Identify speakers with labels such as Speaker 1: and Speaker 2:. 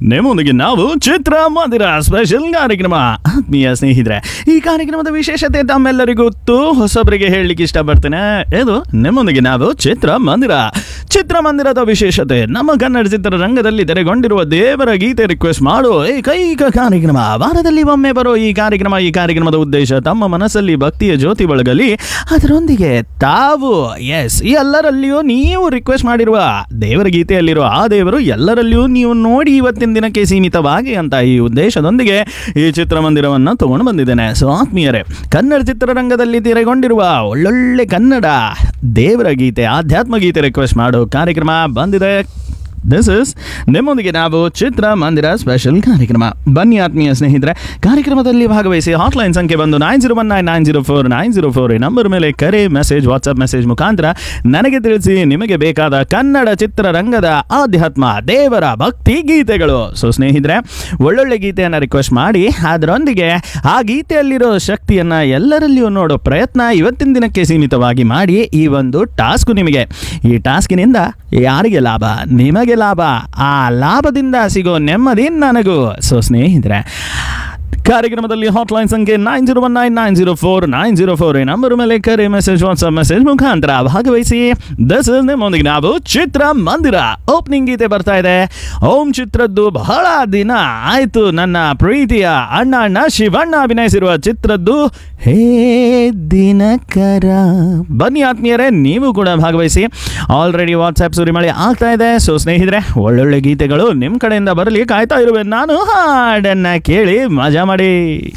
Speaker 1: ನಿಮ್ಮೊಂದಿಗೆ ನಾವು ಚಿತ್ರ ಮಂದಿರ ಸ್ಪೆಷಲ್ ಕಾರ್ಯಕ್ರಮ ಆತ್ಮೀಯ ಸ್ನೇಹಿತರೆ ಈ ಕಾರ್ಯಕ್ರಮದ ವಿಶೇಷತೆ ತಮ್ಮೆಲ್ಲರಿಗೂ ಗೊತ್ತು ಹೊಸಬರಿಗೆ ಹೇಳಲಿಕ್ಕೆ ಇಷ್ಟಪಡ್ತೇನೆ ಇದು ನಿಮ್ಮೊಂದಿಗೆ ನಾವು ಚಿತ್ರ ಮಂದಿರ ಚಿತ್ರಮಂದಿರದ ವಿಶೇಷತೆ ನಮ್ಮ ಕನ್ನಡ ಚಿತ್ರರಂಗದಲ್ಲಿ ತೆರೆಗೊಂಡಿರುವ ದೇವರ ಗೀತೆ ರಿಕ್ವೆಸ್ಟ್ ಮಾಡೋ ಏಕೈಕ ಕಾರ್ಯಕ್ರಮ ವಾರದಲ್ಲಿ ಒಮ್ಮೆ ಬರೋ ಈ ಕಾರ್ಯಕ್ರಮ ಈ ಕಾರ್ಯಕ್ರಮದ ಉದ್ದೇಶ ತಮ್ಮ ಮನಸ್ಸಲ್ಲಿ ಭಕ್ತಿಯ ಜ್ಯೋತಿ ಬೆಳಗಲಿ ಅದರೊಂದಿಗೆ ತಾವು ಎಸ್ ಎಲ್ಲರಲ್ಲಿಯೂ ನೀವು ರಿಕ್ವೆಸ್ಟ್ ಮಾಡಿರುವ ದೇವರ ಗೀತೆಯಲ್ಲಿರುವ ಆ ದೇವರು ಎಲ್ಲರಲ್ಲಿಯೂ ನೀವು ನೋಡಿ ಇವತ್ತಿನ ದಿನಕ್ಕೆ ಸೀಮಿತವಾಗಿ ಅಂತ ಈ ಉದ್ದೇಶದೊಂದಿಗೆ ಈ ಚಿತ್ರಮಂದಿರವನ್ನು ತಗೊಂಡು ಬಂದಿದ್ದೇನೆ ಸೊ ಆತ್ಮೀಯರೇ ಕನ್ನಡ ಚಿತ್ರರಂಗದಲ್ಲಿ ತೆರೆಗೊಂಡಿರುವ ಒಳ್ಳೊಳ್ಳೆ ಕನ್ನಡ ದೇವರ ಗೀತೆ ಆಧ್ಯಾತ್ಮ ಗೀತೆ ರಿಕ್ವೆಸ್ಟ್ ಮಾಡೋ ಕಾರ್ಯಕ್ರಮ ಬಂದಿದೆ ದಿಸ್ ಇಸ್ ನಿಮ್ಮೊಂದಿಗೆ ನಾವು ಚಿತ್ರ ಮಂದಿರ ಸ್ಪೆಷಲ್ ಕಾರ್ಯಕ್ರಮ ಬನ್ನಿ ಆತ್ಮೀಯ ಸ್ನೇಹಿತರೆ ಕಾರ್ಯಕ್ರಮದಲ್ಲಿ ಭಾಗವಹಿಸಿ ಹಾಟ್ಲೈನ್ ಸಂಖ್ಯೆ ಬಂದು nine zero one nine nine zero four nine zero four ಈ ನಂಬರ್ ಮೇಲೆ ಕರೆ ಮೆಸೇಜ್ ವಾಟ್ಸಪ್ ಮೆಸೇಜ್ ಮುಖಾಂತರ ನನಗೆ ತಿಳಿಸಿ ನಿಮಗೆ ಬೇಕಾದ ಕನ್ನಡ ಚಿತ್ರರಂಗದ ಆಧ್ಯಾತ್ಮ ದೇವರ ಭಕ್ತಿ ಗೀತೆಗಳು ಸೊ ಸ್ನೇಹಿತರೆ ಒಳ್ಳೊಳ್ಳೆ ಗೀತೆಯನ್ನು ರಿಕ್ವೆಸ್ಟ್ ಮಾಡಿ ಅದರೊಂದಿಗೆ ಆ ಗೀತೆಯಲ್ಲಿರೋ ಶಕ್ತಿಯನ್ನು ಎಲ್ಲರಲ್ಲಿಯೂ ನೋಡೋ ಪ್ರಯತ್ನ ಇವತ್ತಿನ ದಿನಕ್ಕೆ ಸೀಮಿತವಾಗಿ ಮಾಡಿ ಈ ಒಂದು ಟಾಸ್ಕ್ ನಿಮಗೆ ಈ ಟಾಸ್ಕಿನಿಂದ ಯಾರಿಗೆ ಲಾಭ ನಿಮಗೆ ಲಾಭ ಆ ಲಾಭದಿಂದ ಸಿಗೋ ನೆಮ್ಮದಿ ನನಗೂ ಸೊ ಸ್ನೇಹಿತರೆ ಕಾರ್ಯಕ್ರಮದಲ್ಲಿ ಹಾಟ್ಲೈನ್ ಸಂಖ್ಯೆ nine zero one nine nine zero four nine zero four ಈ ನಂಬರ್ ಮೇಲೆ ಕರೆ ಮೆಸೇಜ್ ವಾಟ್ಸಪ್ ಮೆಸೇಜ್ ಮುಖಾಂತರ ಭಾಗವಹಿಸಿ ದಸ್ ಇಸ್ ನಿಮ್ಮೊಂದಿಗೆ ನಾವು ಚಿತ್ರ ಮಂದಿರ ಓಪನಿಂಗ್ ಗೀತೆ ಬರ್ತಾ ಇದೆ ಓಂ ಚಿತ್ರದ್ದು ಬಹಳ ದಿನ ಆಯ್ತು ನನ್ನ ಪ್ರೀತಿಯ ಅಣ್ಣ ಅಣ್ಣ ಶಿವಣ್ಣ ಅಭಿನಯಿಸಿರುವ ಚಿತ್ರದ್ದು ಹೇ ದಿನಕರ ಬನ್ನಿ ಆತ್ಮೀಯರೇ ನೀವು ಕೂಡ ಭಾಗವಹಿಸಿ ಆಲ್ರೆಡಿ ವಾಟ್ಸ್ಆ್ಯಪ್ ಸುರಿಮಳೆ ಆಗ್ತಾ ಇದೆ ಸೊ ಸ್ನೇಹಿತರೆ ಒಳ್ಳೊಳ್ಳೆ ಗೀತೆಗಳು ನಿಮ್ಮ ಕಡೆಯಿಂದ ಬರಲಿ ಕಾಯ್ತಾ ಇರುವೆ ನಾನು ಹಾಡನ್ನ ಕೇಳಿ ಮಜಾ ಮಾಡಿ